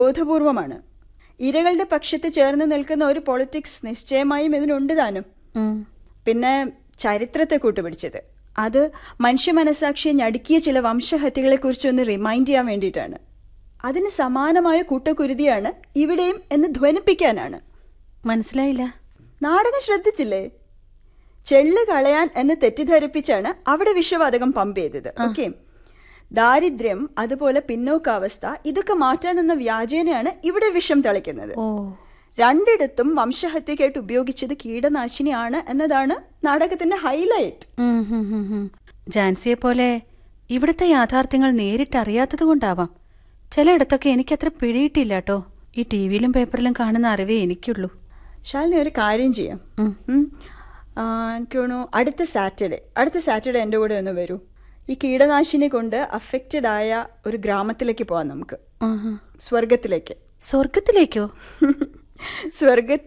ബോധപൂർവമാണ് ഇരകളുടെ പക്ഷത്ത് ചേർന്ന് നിൽക്കുന്ന ഒരു പൊളിറ്റിക്സ് നിശ്ചയമായും ഇതിനുണ്ട് താനും ഉം. പിന്നെ ചരിത്രത്തെ കൂട്ടുപിടിച്ചത് അത് മനുഷ്യ മനസാക്ഷിയെ ഞടുക്കിയ ചില വംശഹത്യകളെക്കുറിച്ച് ഒന്ന് റിമൈൻഡ് ചെയ്യാൻ വേണ്ടിയിട്ടാണ് അതിന് സമാനമായ കൂട്ടക്കുരുതിയാണ് ഇവിടെയും എന്ന് ധ്വനിപ്പിക്കാനാണ് മനസ്സിലായില്ല നാടകം ശ്രദ്ധിച്ചില്ലേ ചെള്ള് കളയാൻ എന്ന് തെറ്റിദ്ധരിപ്പിച്ചാണ് അവിടെ വിഷവാതകം പമ്പ് ചെയ്തത് ഓക്കെ ദാരിദ്ര്യം അതുപോലെ പിന്നോക്കാവസ്ഥ ഇതൊക്കെ മാറ്റാനെന്ന വ്യാജേനയാണ് ഇവിടെ വിഷം തളിക്കുന്നത് ഓ രണ്ടിടത്തും വംശഹത്യക്കായിട്ട് ഉപയോഗിച്ചത് കീടനാശിനിയാണ് എന്നതാണ് നാടകത്തിന്റെ ഹൈലൈറ്റ് ഉം, ഹും, ഹും, ഹും. ജാൻസിയെ പോലെ ഇവിടുത്തെ യാഥാർത്ഥ്യങ്ങൾ നേരിട്ടറിയാത്തത് കൊണ്ടാവാം ചിലയിടത്തൊക്കെ എനിക്കത്ര പിടിയിട്ടില്ല കേട്ടോ ഈ ടി വിയിലും പേപ്പറിലും കാണുന്ന അറിവേ എനിക്കുള്ളൂ ശാലിനി ഒരു കാര്യം ചെയ്യാം ഉം. ഉം. ആ, എനിക്ക് തോന്നുന്നു അടുത്ത സാറ്റർഡേ അടുത്ത സാറ്റർഡേ എൻ്റെ കൂടെ ഒന്ന് വരൂ ഈ കീടനാശിനി കൊണ്ട് അഫക്റ്റഡ് ആയ ഒരു ഗ്രാമത്തിലേക്ക് പോവാം നമുക്ക് ആഹാ. സ്വർഗത്തിലേക്ക് സ്വർഗത്തിലേക്കോ സ്വർഗത്തിൽ